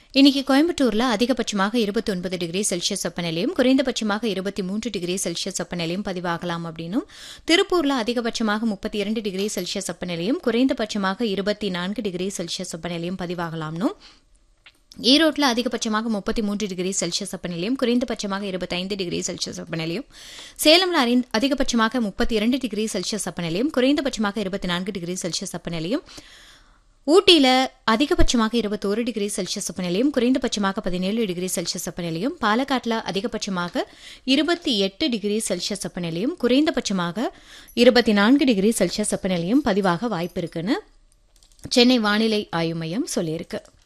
இன்னைக்கு கோயம்புத்தூர்ல அதிகபட்சமாக இருபத்தி ஒன்பது டிகிரி செல்சியஸ் வெப்பநிலையும் குறைந்தபட்சமாக இருபத்தி மூன்று டிகிரி செல்சியஸ் வெப்பநிலையும் பதிவாகலாம் அப்படின்னும் திருப்பூர்ல அதிகபட்சமாக முப்பத்தி இரண்டு டிகிரி செல்சியஸ் வெப்பநிலையும் குறைந்தபட்சமாக இருபத்தி நான்கு டிகிரி செல்சியஸ் வெப்பநிலையும் பதிவாகலாம்னும் ஈரோட்டில் அதிகபட்சமாக முப்பத்தி மூன்று டிகிரி செல்சியஸ் வெப்பநிலையும் குறைந்தபட்சமாக இருபத்தைந்து டிகிரி செல்சியஸ் வெப்பநிலையும் சேலம்ல அறிந் அதிகபட்சமாக முப்பத்தி இரண்டு டிகிரி செல்சியஸ் வெப்பநிலையும் குறைந்தபட்சமாக இருபத்தி நான்கு டிகிரி செல்சியஸ் வெப்பநிலையும் ஊட்டியில் அதிகபட்சமாக இருபத்தோரு டிகிரி செல்சியஸ் வெப்பநிலையும் குறைந்தபட்சமாக பதினேழு டிகிரி செல்சியஸ் வெப்பநிலையும் பாலக்காட்டில் அதிகபட்சமாக இருபத்தி எட்டு டிகிரி செல்சியஸ் வெப்பநிலையும் குறைந்தபட்சமாக இருபத்தி நான்கு டிகிரி செல்சியஸ் வெப்பநிலையும் பதிவாக வாய்ப்பு இருக்குன்னு சென்னை வானிலை ஆய்வு மையம் சொல்லியிருக்கு